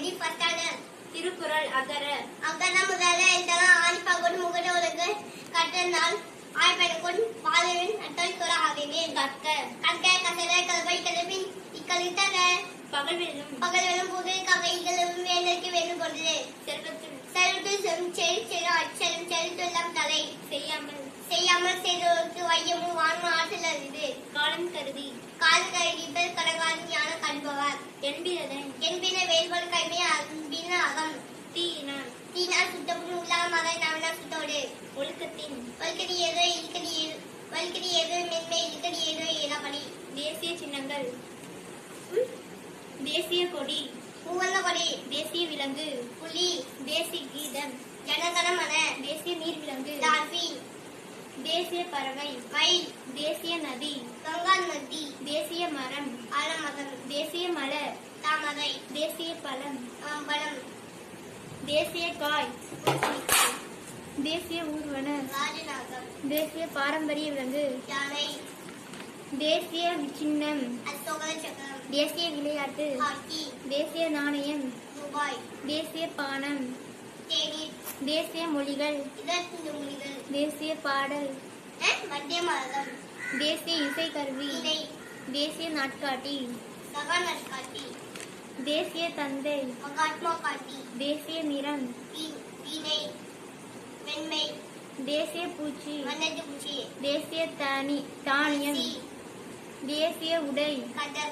நீ first standard Thirukkural அகர அக்கா முதல்ல இதெல்லாம் ஆணிப்பாகோடு முகட உலகு கட்டனால் ஆய்ப்பனுக்குள் பாலவன் அட்டல் துற ஆகினேன் கற்க கற்க கசட கல்வை கலப்பின் இக்கலித்தன பகல் வெல்லும் பகல் வெளும் புகை கவை இகழும் வேந்தருக்கு வேண்டும் கொண்டது செல்வத்தில் செல்வத்தில் செல்வம் செல் செல்லும் அச்சலும் செலுத்தெல்லாம் தலை செய்யாமல் செய்யாமல் செய்தவருக்கு வையமும் வாங்கும் ஆற்றல் அறிது காலம் கருதி கால் கழிப்பர் கடகால் ஞான கண்பவர் என்பிரதன் என்பின வேல்வல் கைமை அன்பின அகம் தீயினான் தீனால் சுத்தமும் உள்ளாம மகை நவனா சுத்தோடு ஒழுக்கத்தின் வல்கடி ஏதோ இல்கடி ஏதோ வல்கடி ஏதோ மென்மை இல்கடி ஏதோ ஏதாபடி தேசிய சின்னங்கள் தேசிய கொடி மூவண்ண கொடி தேசிய விலங்கு புலி தேசிய கீதம் ஜனகணமன தேசிய நீர் விலங்கு டால்பின் தேசிய பறவை மயில் தேசிய நதி கங்கா நதி தேசிய மரம் ஆலமகன் தேசிய மலர் தாமரை தேசிய பழம் அம்பலம் தேசிய காய் தேசிய ஊர்வன ராஜநாகம் தேசிய பாரம்பரிய விலங்கு யானை தேசிய சின்னம் அசோகர சக்கரம் தேசிய விளையாட்டு ஹாக்கி தேசிய நாணயம் துபாய் தேசிய பானம் தேநீர் தேசிய மொழிகள் இதற்கு மொழிகள் தேசிய பாடல் அஹ், மத்திய மாதம் தேசிய இசைக்கருவி இணை தேசிய நாட்காட்டி சகானர் காட்டி தேசிய தந்தை மகாத்மா காட்டி தேசிய நிறம் வீ- வீணை வெண்மை தேசிய பூச்சி மன்னது பூச்சி தேசிய தானி தானியம் சி, தேசிய உடை கடல்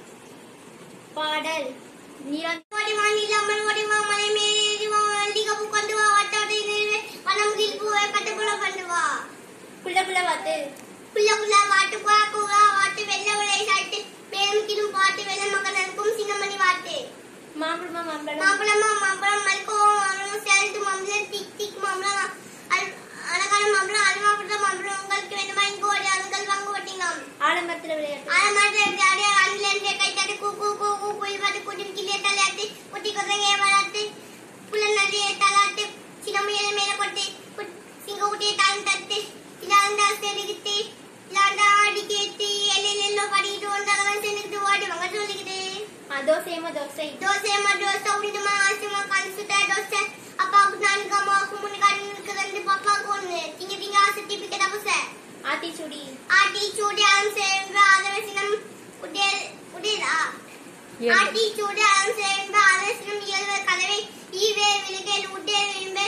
பாடல் நிலம் ஓடிவா நீலம்மன் ஓடிவா மலை மேலே ஏறிவா வள்ளி கப்பு கொண்டு வா வட்டாடை நிறைவே வனமுகில் பூவை பட்டுப்புல கொண்டு வா குள்ள குள்ள வாத்து குள்ள குள்ள வாட்டு குவா குவா வாட்டு வெள்ள விளை சாட்டு மேலும் கீழும் பாட்டு வெள்ள மகனுக்கும் சின்னமணி வாட்டு மாம்பழமா மாம்பழம் மாம்பழமா மாம்பழம் மல்கோவா மாம்பழம் சேலத்து மாம்பழம் திக் திக் மாம்பழம் அல்- அழகான மாம்பழம் அல்வாபுர மாம்பழம் உங்களுக்கு வேண்டுமா இங்கு ஓடி அதுங்கள் வாங்க ஓட்டிங்களாம் ஆலமரத்துல விளையாட்டு ஆலமரத்தில் ஜாடியா அன்னிலிருந்து கை தட்டு கூ கூ கூ கூ குயில் பாட்டு கூட்டின் கிளிய தலையாட்டு குட்டி கொத்தங்க வளர்த்து புலன் நல்லிய தலாட்டு சின்னமையில மேல கொட்டு குட்- சிங்க குட்டியை தான் தட்டு இல்லாண்டா செலுகிட்டு இல்லாண்டா ஆடி கேட்டு எல்லையில படிக்கிட்டு வந்தாலும் சென்னுக்கிட்டு ஓடி வாங்க சொல்லிக்கிட்டு ஆ, தோசையம்மா தோசை தோசையம்மா தோசை உண்டுமா ஆசிமா கண் சுட்ட தோசை அப்பாவுக்கு நான்கு அம்மாவுக்கு மூணு கண்ணுக்கு ரெண்டு பாப்பாவுக்கு ஒண்ணு திங்க திங்க ஆசை டிப்பிக்க தபசை ஆத்திச்சூடி ஆட்டி சூடி அலம் சேர்ந்து ஆதரசினம் உடல் உடலா ஆட்டி சூடி அலம் சேர்ந்து ஆதரசினம் இயல்பு கலவை ஈவே விழுகல் உடல் விரும்பு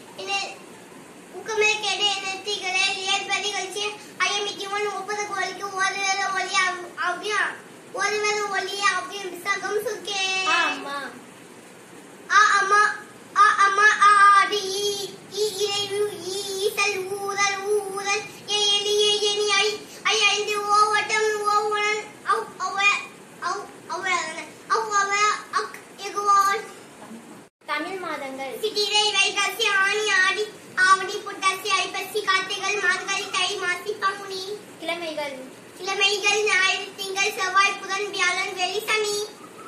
உக்கமே கேடு நெத்திகளே இயற்பதி கழிச்சு ஐயமிக்கவன் ஒப்பது கோலிக்கு ஓதுவது ஒளி அவ்வியம் ஓதுவது ஒளி அவ்வியம் விசகம் சுக்கே ஆமா ஆ அம்மா ஆ அம்மா ஆ ஆடி ஈ ஈ இறை உ ஈ ஈசல் ஊதல் ஊ ஊதல் ஏ எலி ஏ எனி ஐ ஐ ஐந்து ஓ வட்டம் ஓ உணன் அவ் அவ அவ் அவ அவ் அவ அக் எகுவான் தமிழ் மாதங்கள் சித்திரை வைகாசி ஆனி ஆடி ஆவணி புட்டாசி ஐப்பசி கார்த்திகள் மார்கழி தை மாசி பங்குனி கிழமைகள் கிழமைகள் ஞாயிறு திங்கள் செவ்வாய் புதன் வியாழன் வெள்ளி சனி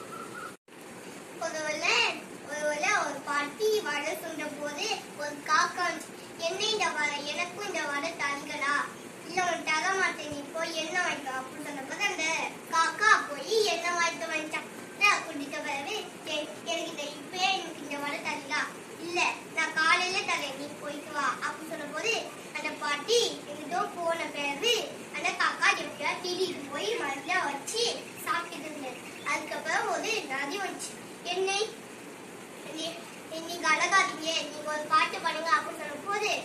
ஒருவேளை ஒருவேளை ஒரு பாட்டி வடை சுண்ட போது ஒரு காக்கா என்ன இந்த வடை எனக்கும் இந்த வடை தருகடா இல்ல உன் தர மாட்டேன் நீ போய் என்ன வாங்கிட்டு வா அப்படின்னு சொன்னபோது அந்த காக்கா போய் என்ன வாங்கிட்டு வந்துட்டான் நான் குடித்த பிறகு "எ- எனக்கு இந்த இப்பயே எனக்கு இந்த வடை தரலா இல்ல நான் காலையில தரேன் நீ போயிட்டு வா அப்படின்னு சொன்ன போது அந்த பாட்டி எங்கிட்ட போன பிறகு அந்த காக்கா எப்படியா தீடிட்டு போய் மறுபடியும் வச்சு சாப்பிட்டு இருந்தது அதுக்கப்புறம் ஒரு நதி வந்துச்சு என்னை நீ- நீங்க அழகாதீங்க நீங்க ஒரு பாட்டு பாடுங்க அப்படின்னு சொன்ன போது